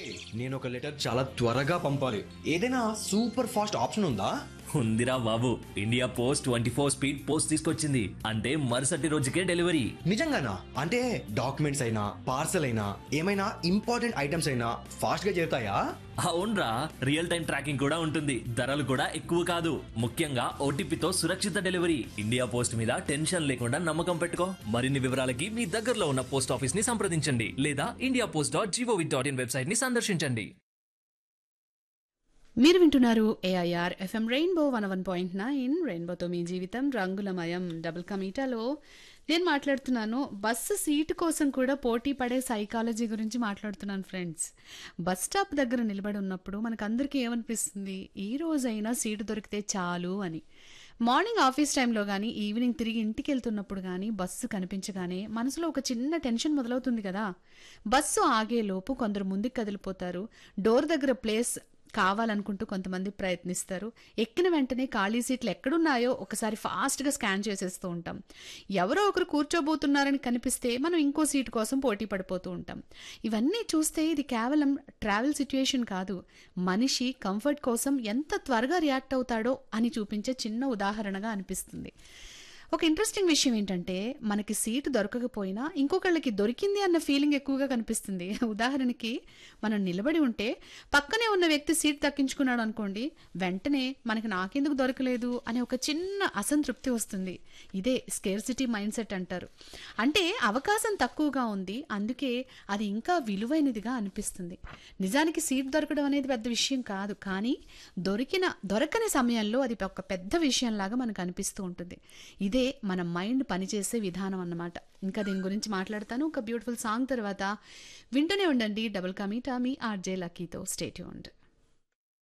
నేను ఒక లెటర్ చాలా త్వరగా పంపాలి ఏదైనా సూపర్ ఫాస్ట్ ఆప్షన్ ఉందా ఉందిరా బాబు India post twenty four speed post తీసుకొచ్చింది అంటే మరుసటి రోజుకే డెలివరీ నిజంగానా అంటే డాక్యుమెంట్స్ అయినా పార్సల్ అయినా ఏమైనా ఇంపార్టెంట్ ఐటమ్స్ అయినా ఫాస్ట్ గా చేరుతాయా అవునరా రియల్ టైం ట్రాకింగ్ కూడా ఉంటుంది ధరలు కూడా ఎక్కువ కాదు ముఖ్యంగా ఓటీపీతో సురక్షిత డెలివరీ ఇండియా పోస్ట్ మీద టెన్షన్ లేకుండా నమ్మకం పెట్టుకో మరిన్ని వివరాలకి మీ దగ్గరలో ఉన్న పోస్ట్ ఆఫీస్ ని సంప్రదించండి లేదా India post dot GOV dot in website ని సందర్శించండి మీరు వింటున్నారు AIR FM rainbow one one point nine రెయిన్బోతో మీ జీవితం రంగులమయం డబుల్ కమీటాలో నేను మాట్లాడుతున్నాను బస్సు సీటు కోసం కూడా పోటీ పడే సైకాలజీ గురించి మాట్లాడుతున్నాను ఫ్రెండ్స్ బస్ స్టాప్ దగ్గర నిలబడి ఉన్నప్పుడు మనకందరికీ ఏమనిపిస్తుంది ఈ రోజైనా సీటు దొరికితే చాలు అని మార్నింగ్ ఆఫీస్ టైంలో కానీ ఈవినింగ్ తిరిగి ఇంటికి వెళ్తున్నప్పుడు కానీ బస్సు కనిపించగానే మనసులో ఒక చిన్న టెన్షన్ మొదలవుతుంది కదా బస్సు ఆగేలోపు కొందరు ముందుకు కదిలిపోతారు డోర్ దగ్గర ప్లేస్ కావాలనుకుంటూ కొంతమంది ప్రయత్నిస్తారు ఎక్కిన వెంటనే ఖాళీ సీట్లు ఎక్కడున్నాయో ఒకసారి ఫాస్ట్గా స్కాన్ చేసేస్తూ ఉంటాం ఎవరో ఒకరు కూర్చోబోతున్నారని కనిపిస్తే మనం ఇంకో సీటు కోసం పోటీ పడిపోతూ ఉంటాం ఇవన్నీ చూస్తే ఇది కేవలం ట్రావెల్ సిచ్యుయేషన్ కాదు మనిషి కంఫర్ట్ కోసం ఎంత త్వరగా రియాక్ట్ అవుతాడో అని చూపించే చిన్న ఉదాహరణగా అనిపిస్తుంది ఒక ఇంట్రెస్టింగ్ విషయం ఏంటంటే మనకి సీటు దొరకకపోయినా ఇంకొకళ్ళకి దొరికింది అన్న ఫీలింగ్ ఎక్కువగా కనిపిస్తుంది ఉదాహరణకి మనం నిలబడి ఉంటే పక్కనే ఉన్న వ్యక్తి సీట్ దక్కించుకున్నాడు అనుకోండి వెంటనే మనకి నాకెందుకు దొరకలేదు అనే ఒక చిన్న అసంతృప్తి వస్తుంది ఇదే స్కేర్సిటీ మైండ్ సెట్ అంటారు అంటే అవకాశం తక్కువగా ఉంది అందుకే అది ఇంకా విలువైనదిగా అనిపిస్తుంది నిజానికి సీట్ దొరకడం అనేది పెద్ద విషయం కాదు కానీ దొరికిన దొరకని సమయంలో అది ఒక పెద్ద విషయంలాగా మనకు అనిపిస్తూ ఉంటుంది ఇదే మన మైండ్ పనిచేసే విధానం అన్నమాట ఇంకా దీని గురించి మాట్లాడతాను ఒక బ్యూటిఫుల్ సాంగ్ తర్వాత వింటూనే ఉండండి డబుల్ కమీటా మీ ఆర్జే లక్కీతో స్టేట్యూండ్